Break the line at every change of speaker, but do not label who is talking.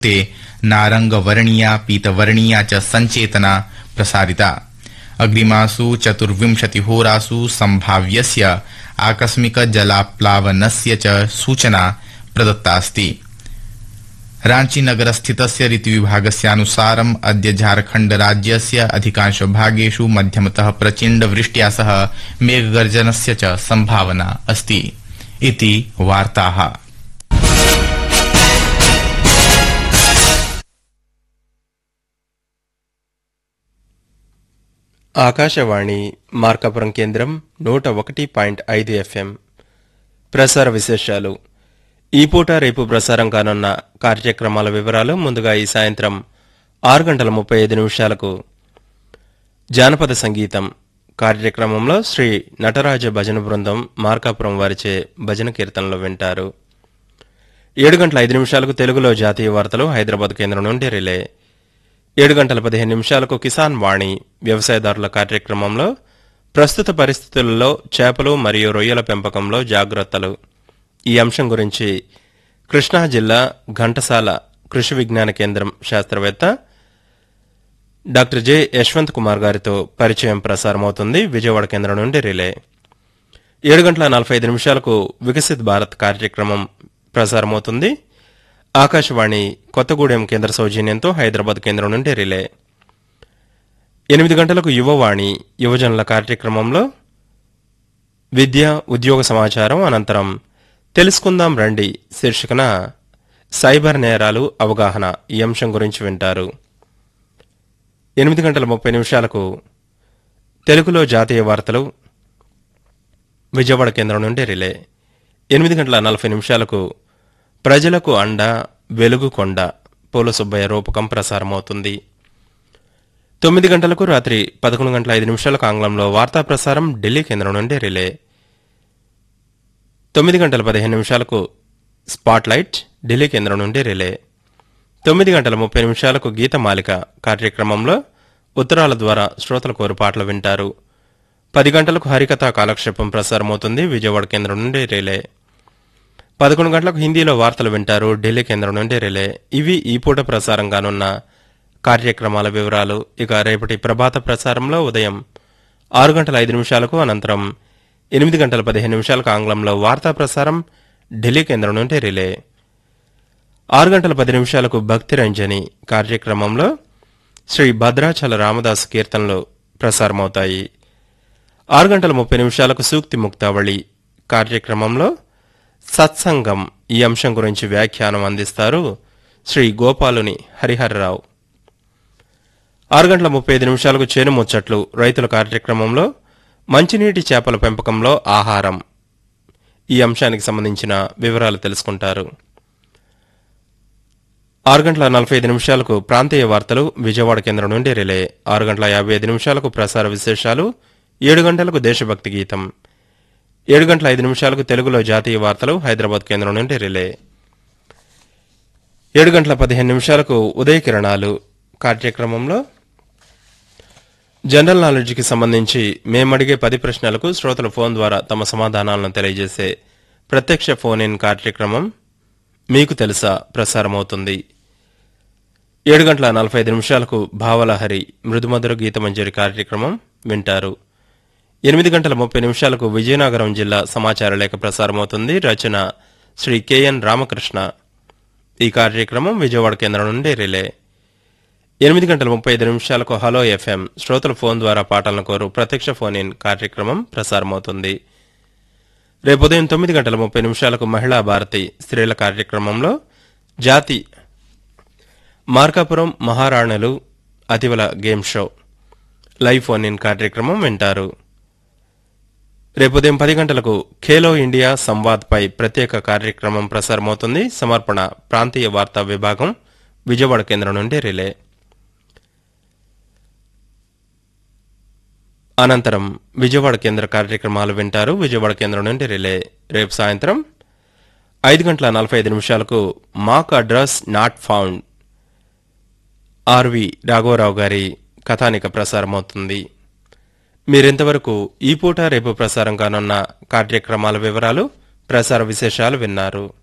ते नारङ्गवर्णीया पीतवर्णीया च सञ्चेतना प्रसारिता अग्रिमासु चतुर्विंशतिहोरासु सम्भाव्यस्य आकस्मिक जलाप्लावनस्य च सूचना प्रदत्तास्ति रांची नगरस्थितस्य ऋतुविभागस्यानुसारम् अद्य झारखण्ड राज्यस्य अधिकांश भागेषु मध्यमतः प्रचण्डवृष्ट्या सह मेघगर्जनस्य च सम्भावना अस्ति इति वार्ताः
ఆకాశవాణి మార్కాపురం కేంద్రం నూట ఒకటి పాయింట్ ఐదు ఎఫ్ఎం ప్రసార విశేషాలు ఈ పూట రేపు ప్రసారం కానున్న కార్యక్రమాల వివరాలు ముందుగా ఈ సాయంత్రం ఆరు గంటల ముప్పై ఐదు నిమిషాలకు జానపద సంగీతం కార్యక్రమంలో శ్రీ నటరాజ భజన బృందం మార్కాపురం వారిచే భజన కీర్తనలు వింటారు ఏడు గంటల ఐదు నిమిషాలకు తెలుగులో జాతీయ వార్తలు హైదరాబాద్ కేంద్రం నుండి రిలే ఏడు గంటల పదిహేను నిమిషాలకు కిసాన్ వాణి వ్యవసాయదారుల కార్యక్రమంలో ప్రస్తుత పరిస్థితులలో చేపలు మరియు రొయ్యల పెంపకంలో జాగ్రత్తలు ఈ అంశం గురించి కృష్ణా జిల్లా ఘంటసాల కృషి విజ్ఞాన కేంద్రం శాస్త్రవేత్త డాక్టర్ జె యశ్వంత్ కుమార్ గారితో పరిచయం ప్రసారమవుతుంది విజయవాడ కేంద్రం నుండి రిలే ఏడు గంటల నలభై ఐదు నిమిషాలకు వికసిత్ భారత్ కార్యక్రమం ప్రసారమవుతుంది ఆకాశవాణి కొత్తగూడెం కేంద్ర సౌజన్యంతో హైదరాబాద్ కేంద్రం నుండి రిలే ఎనిమిది గంటలకు యువవాణి యువజనుల కార్యక్రమంలో విద్య ఉద్యోగ సమాచారం అనంతరం తెలుసుకుందాం రండి శీర్షికన సైబర్ నేరాలు అవగాహన ఈ అంశం గురించి వింటారు ఎనిమిది గంటల ముప్పై నిమిషాలకు తెలుగులో జాతీయ వార్తలు విజయవాడ కేంద్రం నుండి రిలే ఎనిమిది గంటల నలభై నిమిషాలకు ప్రజలకు అండ వెలుగు కొండ పూల సుబ్బయ్య రూపకం ప్రసారమవుతుంది తొమ్మిది గంటలకు రాత్రి పదకొండు గంటల ఐదు నిమిషాలకు ఆంగ్లంలో వార్తా ప్రసారం ఢిల్లీ కేంద్రం నుండి రిలే తొమ్మిది గంటల పదిహేను నిమిషాలకు స్పాట్లైట్ ఢిల్లీ కేంద్రం నుండి రిలే తొమ్మిది గంటల ముప్పై నిమిషాలకు గీతమాలిక కార్యక్రమంలో ఉత్తరాల ద్వారా శ్రోతల కోరు పాటలు వింటారు పది గంటలకు హరికథా కాలక్షేపం ప్రసారమవుతుంది విజయవాడ కేంద్రం నుండి రిలే పదకొండు గంటలకు హిందీలో వార్తలు వింటారు ఢిల్లీ కేంద్రం నుండి రిలే ఇవి ఈ పూట ప్రసారం కానున్న కార్యక్రమాల వివరాలు ఇక రేపటి ప్రభాత ప్రసారంలో ఉదయం ఆరు గంటల ఐదు నిమిషాలకు అనంతరం ఎనిమిది గంటల పదిహేను నిమిషాలకు ఆంగ్లంలో వార్తా ప్రసారం ఢిల్లీ కేంద్రం నుండి రిలే ఆరు గంటల పది నిమిషాలకు భక్తి రంజని కార్యక్రమంలో శ్రీ భద్రాచల రామదాసు కీర్తనలు ప్రసారమవుతాయి ఆరు గంటల ముప్పై నిమిషాలకు సూక్తి ముక్తావళి కార్యక్రమంలో సత్సంగం ఈ అంశం గురించి వ్యాఖ్యానం అందిస్తారు శ్రీ గోపాలుని హరిహరరావు ఆరు గంటల ముప్పై ఐదు నిమిషాలకు చేను ముచ్చట్లు రైతుల కార్యక్రమంలో మంచినీటి చేపల పెంపకంలో ఆహారం ఈ అంశానికి సంబంధించిన వివరాలు తెలుసుకుంటారు ఆరు గంటల నలభై ఐదు నిమిషాలకు ప్రాంతీయ వార్తలు విజయవాడ కేంద్రం నుండి రిలే ఆరు గంటల యాభై ఐదు నిమిషాలకు ప్రసార విశేషాలు ఏడు గంటలకు దేశభక్తి గీతం ఏడు గంటల ఐదు నిమిషాలకు తెలుగులో జాతీయ వార్తలు హైదరాబాద్ కేంద్రం నుండి రిలే ఏడు గంటల పదిహేను నిమిషాలకు ఉదయ కిరణాలు కార్యక్రమంలో జనరల్ నాలెడ్జ్కి సంబంధించి మేమడిగే పది ప్రశ్నలకు శ్రోతల ఫోన్ ద్వారా తమ సమాధానాలను తెలియజేసే ప్రత్యక్ష ఫోన్ ఇన్ కార్యక్రమం మీకు తెలుసా ప్రసారమవుతుంది ఏడు గంటల నలభై ఐదు నిమిషాలకు భావలహరి మృదుమధుర గీతమంజరి కార్యక్రమం వింటారు ఎనిమిది గంటల ముప్పై నిమిషాలకు విజయనగరం జిల్లా సమాచార లేఖ ప్రసారమవుతుంది రచన శ్రీ కెఎన్ రామకృష్ణ ఈ కార్యక్రమం విజయవాడ కేంద్రం నుండి రిలే ఎనిమిది గంటల ముప్పై ఐదు నిమిషాలకు హలో ఎఫ్ఎం శ్రోతల ఫోన్ ద్వారా పాటలను కోరు ప్రత్యక్ష ఫోన్ ఇన్ కార్యక్రమం ప్రసారమవుతుంది రేపు ఉదయం తొమ్మిది గంటల ముప్పై నిమిషాలకు మహిళా భారతి స్త్రీల కార్యక్రమంలో జాతి మార్కాపురం మహారాణులు అతివల game show live phone in కార్యక్రమం వింటారు రేపు ఉదయం పది గంటలకు ఖేలో ఇండియా సంవాద్ పై ప్రత్యేక కార్యక్రమం ప్రసారమవుతుంది సమర్పణ ప్రాంతీయ వార్తా విభాగం విజయవాడ కేంద్రం నుండి రిలే అనంతరం విజయవాడ కేంద్ర కార్యక్రమాలు వింటారు విజయవాడ కేంద్రం నుండి రిలే రేపు సాయంత్రం ఐదు గంటల నలభై ఐదు నిమిషాలకు MAC address not found RV రాఘవరావు గారి కథానిక ప్రసారమవుతుంది మీరింతవరకు ఈ పూట రేపు ప్రసారం కానున్న కార్యక్రమాల వివరాలు ప్రసార విశేషాలు విన్నారు